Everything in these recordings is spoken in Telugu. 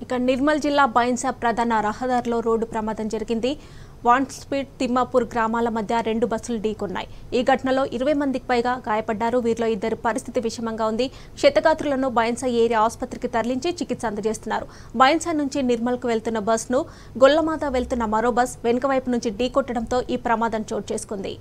ఇక నిర్మల్ జిల్లా బైన్సా ప్రధాన రహదారిలో రోడ్డు ప్రమాదం జరిగింది వాన్ స్పీడ్ తిమ్మాపూర్ గ్రామాల మధ్య రెండు బస్సులు ఢీకొన్నాయి ఈ ఘటనలో ఇరవై మందికి పైగా గాయపడ్డారు వీరిలో ఇద్దరు పరిస్థితి విషమంగా ఉంది క్షతగాత్రులను బైన్సా ఏరియా ఆసుపత్రికి తరలించి చికిత్స అందజేస్తున్నారు బైన్సా నుంచి నిర్మల్కు వెళ్తున్న బస్సును గొల్లమాత వెళ్తున్న మరో బస్ వెనుక వైపు నుంచి ఢీకొట్టడంతో ఈ ప్రమాదం చోటు చేసుకుంది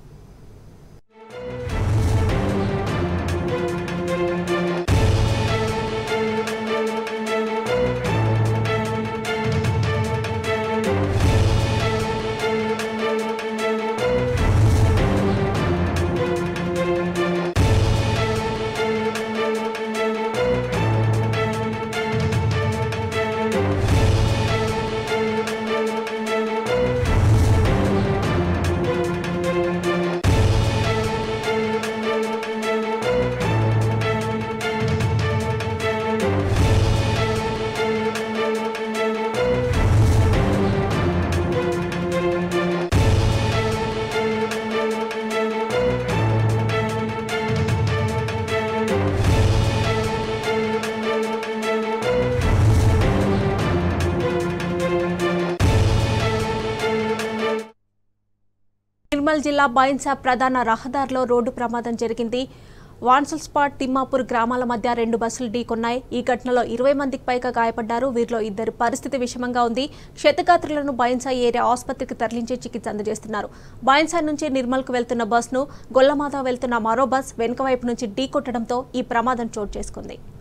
నిర్మల్ జిల్లా బైన్సా ప్రధాన రహదారిలో రోడ్డు ప్రమాదం జరిగింది వాన్సల్ స్పాట్ తిమ్మాపూర్ గ్రామాల మధ్య రెండు బస్సులు ఢీకొన్నాయి ఈ ఘటనలో ఇరవై మందికి పైగా గాయపడ్డారు వీరిలో ఇద్దరు పరిస్థితి విషమంగా ఉంది క్షతగాత్రులను బైన్సా ఏరియా ఆసుపత్రికి తరలించి చికిత్స అందజేస్తున్నారు బైన్సా నుంచి నిర్మల్కు వెళ్తున్న బస్సును గొల్లమాత వెళ్తున్న మరో బస్ వెనుక వైపు నుంచి ఢీకొట్టడంతో ఈ ప్రమాదం చోటు చేసుకుంది